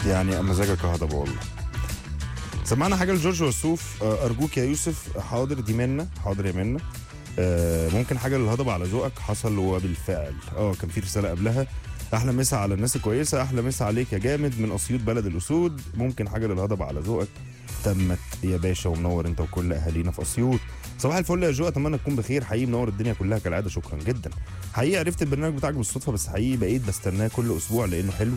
يعني مزاجك هضبه والله سمعنا حاجه لجورج وسوف آه، ارجوك يا يوسف حاضر دي منا حاضر يا منا آه، ممكن حاجه للهضبه على ذوقك حصل وبالفعل اه كان في رساله قبلها احلى مسا على الناس الكويسه احلى مسا عليك يا جامد من اسيوط بلد الاسود ممكن حاجه للهضبه على ذوقك تمت يا باشا ومنور انت وكل اهالينا في اسيوط صباح الفل يا جو اتمنى تكون بخير حقيقي منور الدنيا كلها كالعاده شكرا جدا حقيقي عرفت البرنامج بتاعك بالصدفه بس حقيقي بقيت بستناه كل اسبوع لانه حلو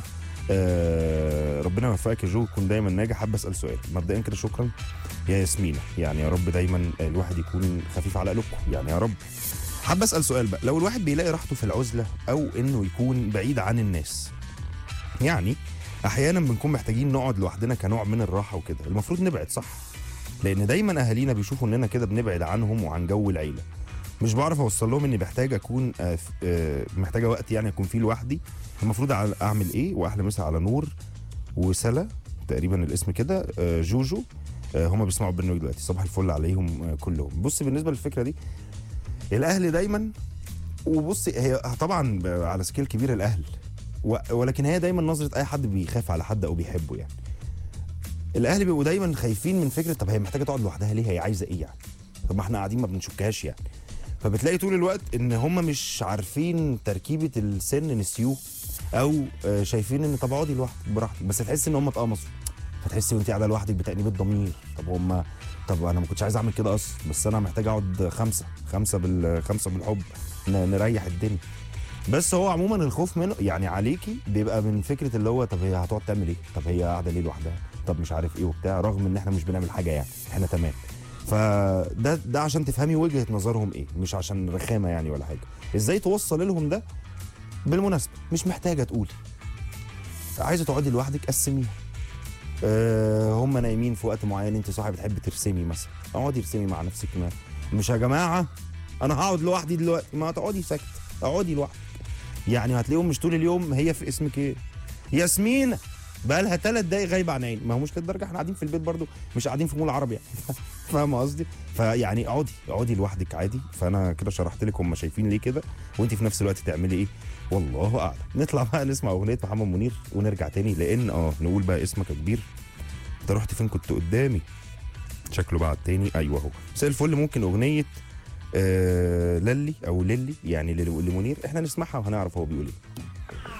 آه ربنا يوفقك يا جو تكون دايما ناجح حابب اسال سؤال مبدئيا كده شكرا يا ياسمينه يعني يا رب دايما الواحد يكون خفيف على قلوبكم يعني يا رب حابب اسال سؤال بقى لو الواحد بيلاقي راحته في العزله او انه يكون بعيد عن الناس يعني احيانا بنكون محتاجين نقعد لوحدنا كنوع من الراحه وكده المفروض نبعد صح لان دايما اهالينا بيشوفوا اننا كده بنبعد عنهم وعن جو العيله مش بعرف اوصل لهم اني محتاج اكون آه، ف- آه، محتاجه وقت يعني اكون فيه لوحدي المفروض أع- اعمل ايه واحلى مسا على نور وسلا تقريبا الاسم كده آه، جوجو آه، هما بيسمعوا البرنامج دلوقتي صباح الفل عليهم آه، كلهم بص بالنسبه للفكره دي الاهل دايما وبص هي طبعا ب- على سكيل كبير الاهل و- ولكن هي دايما نظره اي حد بيخاف على حد او بيحبه يعني الاهل بيبقوا دايما خايفين من فكره طب هي محتاجه تقعد لوحدها ليه هي عايزه ايه يعني طب ما احنا قاعدين ما بنشكهاش يعني فبتلاقي طول الوقت ان هم مش عارفين تركيبه السن نسيوه او آه، شايفين ان طب اقعدي لوحدك براحتك بس تحس ان هم اتقمصوا فتحسي وانت قاعده لوحدك بتأنيب الضمير طب هم طب انا ما كنتش عايز اعمل كده اصلا بس انا محتاج اقعد خمسه خمسه بال خمسه بالحب ن- نريح الدنيا بس هو عموما الخوف منه يعني عليكي بيبقى من فكره اللي هو طب هي هتقعد تعمل ايه؟ طب هي قاعده ليه لوحدها؟ طب مش عارف ايه وبتاع رغم ان احنا مش بنعمل حاجه يعني احنا تمام. فده ده عشان تفهمي وجهه نظرهم ايه مش عشان رخامه يعني ولا حاجه. ازاي توصل لهم ده؟ بالمناسبه مش محتاجه تقولي. عايزه تقعدي لوحدك قسميها. أه هم نايمين في وقت معين انت صاحي بتحبي ترسمي مثلا اقعدي ارسمي مع نفسك ما مش يا جماعه انا هقعد لوحدي دلوقتي ما تقعدي ساكت اقعدي لوحدك يعني هتلاقيهم مش طول اليوم هي في اسمك ايه ياسمين بقى لها ثلاث دقايق غايبه عن عيني ما هو مش للدرجه احنا قاعدين في البيت برضو مش قاعدين في مول عربي يعني فاهم قصدي فيعني اقعدي اقعدي لوحدك عادي فانا كده شرحت لك هم شايفين ليه كده وانت في نفس الوقت تعملي ايه والله اعلم نطلع بقى نسمع اغنيه محمد منير ونرجع تاني لان اه نقول بقى اسمك يا كبير انت رحت فين كنت قدامي شكله بعد تاني ايوه اهو مساء الفل ممكن اغنيه آه للي او للي يعني لمنير احنا نسمعها وهنعرف هو بيقول ايه